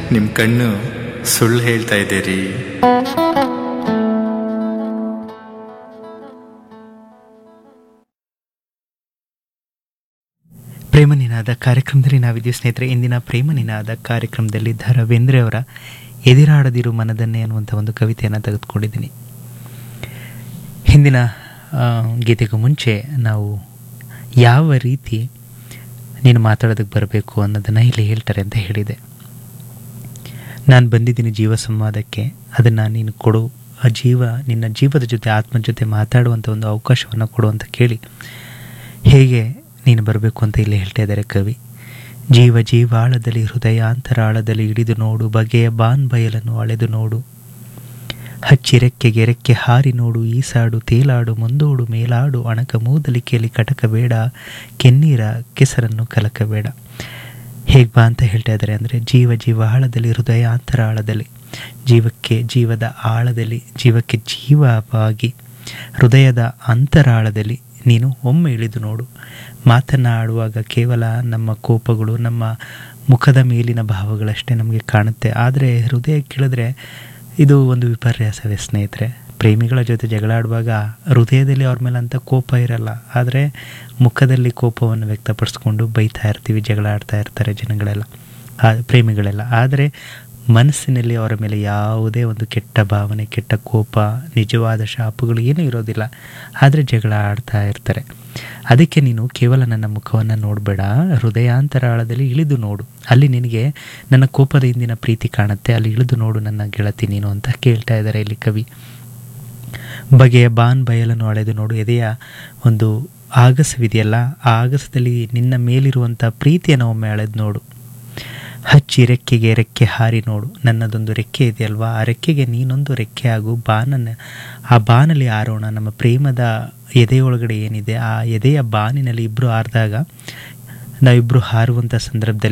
ನಿಮ್ಮ ಕಣ್ಣು ಸುಳ್ಳು ಹೇಳ್ತಾ ಇದ್ದೀರಿ ಪ್ರೇಮ ನಿನಾದ ಕಾರ್ಯಕ್ರಮದಲ್ಲಿ ನಾವಿದ್ದೀವಿ ಸ್ನೇಹಿತರೆ ಇಂದಿನ ಪ್ರೇಮ ನಿನಾದ ಕಾರ್ಯಕ್ರಮದಲ್ಲಿ ದ ರವೀಂದ್ರ ಅವರ ಎದಿರಾಡದಿರು ಮನದನ್ನೇ ಅನ್ನುವಂಥ ಒಂದು ಕವಿತೆಯನ್ನು ತೆಗೆದುಕೊಂಡಿದ್ದೀನಿ ಹಿಂದಿನ ಆ, ಗೀತೆಗೂ ಮುಂಚೆ ನಾವು ಯಾವ ರೀತಿ ನೀನು ಮಾತಾಡೋದಕ್ಕೆ ಬರಬೇಕು ಅನ್ನೋದನ್ನು ಇಲ್ಲಿ ಹೇಳ್ತಾರೆ ಅಂತ ಹೇಳಿದೆ ನಾನು ಬಂದಿದ್ದೀನಿ ಜೀವ ಸಂವಾದಕ್ಕೆ ಅದನ್ನು ನೀನು ಕೊಡು ಆ ಜೀವ ನಿನ್ನ ಜೀವದ ಜೊತೆ ಆತ್ಮ ಜೊತೆ ಮಾತಾಡುವಂಥ ಒಂದು ಅವಕಾಶವನ್ನು ಕೊಡು ಅಂತ ಕೇಳಿ ಹೇಗೆ ನೀನು ಬರಬೇಕು ಅಂತ ಇಲ್ಲಿ ಹೇಳ್ತಾ ಇದ್ದಾರೆ ಕವಿ ಜೀವ ಜೀವಾಳದಲ್ಲಿ ಹೃದಯ ಅಂತರಾಳದಲ್ಲಿ ಹಿಡಿದು ನೋಡು ಬಗೆಯ ಬಾನ್ ಬಯಲನ್ನು ಅಳೆದು ನೋಡು ಹಚ್ಚಿರೆಕ್ಕೆಗೆ ರೆಕ್ಕೆ ಹಾರಿ ನೋಡು ಈಸಾಡು ತೇಲಾಡು ಮುಂದೋಡು ಮೇಲಾಡು ಅಣಕ ಮೂದಲಿಕೆಯಲ್ಲಿ ಕಟಕಬೇಡ ಕೆನ್ನೀರ ಕೆಸರನ್ನು ಕಲಕಬೇಡ ಹೇಗೆ ಬಾ ಅಂತ ಹೇಳ್ತಾ ಇದ್ದಾರೆ ಅಂದರೆ ಜೀವ ಜೀವ ಆಳದಲ್ಲಿ ಹೃದಯ ಅಂತರ ಆಳದಲ್ಲಿ ಜೀವಕ್ಕೆ ಜೀವದ ಆಳದಲ್ಲಿ ಜೀವಕ್ಕೆ ಜೀವವಾಗಿ ಹೃದಯದ ಅಂತರಾಳದಲ್ಲಿ ನೀನು ಒಮ್ಮೆ ಇಳಿದು ನೋಡು ಮಾತನಾಡುವಾಗ ಕೇವಲ ನಮ್ಮ ಕೋಪಗಳು ನಮ್ಮ ಮುಖದ ಮೇಲಿನ ಭಾವಗಳಷ್ಟೇ ನಮಗೆ ಕಾಣುತ್ತೆ ಆದರೆ ಹೃದಯ ಕೇಳಿದ್ರೆ ಇದು ಒಂದು ವಿಪರ್ಯಾಸವೇ ಸ್ನೇಹಿತರೆ ಪ್ರೇಮಿಗಳ ಜೊತೆ ಜಗಳ ಆಡುವಾಗ ಹೃದಯದಲ್ಲಿ ಅವ್ರ ಮೇಲೆ ಅಂತ ಕೋಪ ಇರಲ್ಲ ಆದರೆ ಮುಖದಲ್ಲಿ ಕೋಪವನ್ನು ವ್ಯಕ್ತಪಡಿಸ್ಕೊಂಡು ಬೈತಾ ಇರ್ತೀವಿ ಜಗಳ ಆಡ್ತಾ ಇರ್ತಾರೆ ಜನಗಳೆಲ್ಲ ಆ ಪ್ರೇಮಿಗಳೆಲ್ಲ ಆದರೆ ಮನಸ್ಸಿನಲ್ಲಿ ಅವರ ಮೇಲೆ ಯಾವುದೇ ಒಂದು ಕೆಟ್ಟ ಭಾವನೆ ಕೆಟ್ಟ ಕೋಪ ನಿಜವಾದ ಶಾಪಗಳು ಏನೂ ಇರೋದಿಲ್ಲ ಆದರೆ ಜಗಳ ಆಡ್ತಾ ಇರ್ತಾರೆ ಅದಕ್ಕೆ ನೀನು ಕೇವಲ ನನ್ನ ಮುಖವನ್ನು ನೋಡಬೇಡ ಹೃದಯಾಂತರಾಳದಲ್ಲಿ ಇಳಿದು ನೋಡು ಅಲ್ಲಿ ನಿನಗೆ ನನ್ನ ಕೋಪದ ಹಿಂದಿನ ಪ್ರೀತಿ ಕಾಣುತ್ತೆ ಅಲ್ಲಿ ಇಳಿದು ನೋಡು ನನ್ನ ಗೆಳತಿ ನೀನು ಅಂತ ಕೇಳ್ತಾ ಇದ್ದಾರೆ ಇಲ್ಲಿ ಕವಿ ಬಗೆಯ ಬಾನ್ ಬಯಲನ್ನು ಅಳೆದು ನೋಡು ಎದೆಯ ಒಂದು ಆಗಸವಿದೆಯಲ್ಲ ಆ ಆಗಸದಲ್ಲಿ ನಿನ್ನ ಮೇಲಿರುವಂಥ ಪ್ರೀತಿಯನ್ನು ಒಮ್ಮೆ ಅಳೆದು ನೋಡು ಹಚ್ಚಿ ರೆಕ್ಕೆಗೆ ರೆಕ್ಕೆ ಹಾರಿ ನೋಡು ನನ್ನದೊಂದು ರೆಕ್ಕೆ ಇದೆಯಲ್ವಾ ಆ ರೆಕ್ಕೆಗೆ ನೀನೊಂದು ರೆಕ್ಕೆ ಆಗು ಬಾನನ್ನ ಆ ಬಾನಲ್ಲಿ ಆರೋಣ ನಮ್ಮ ಪ್ರೇಮದ ಎದೆಯೊಳಗಡೆ ಏನಿದೆ ಆ ಎದೆಯ ಬಾನಿನಲ್ಲಿ ಇಬ್ಬರು ಹಾರಿದಾಗ ನಾವಿಬ್ಬರು ಹಾರುವಂಥ ಸಂದರ್ಭದಲ್ಲಿ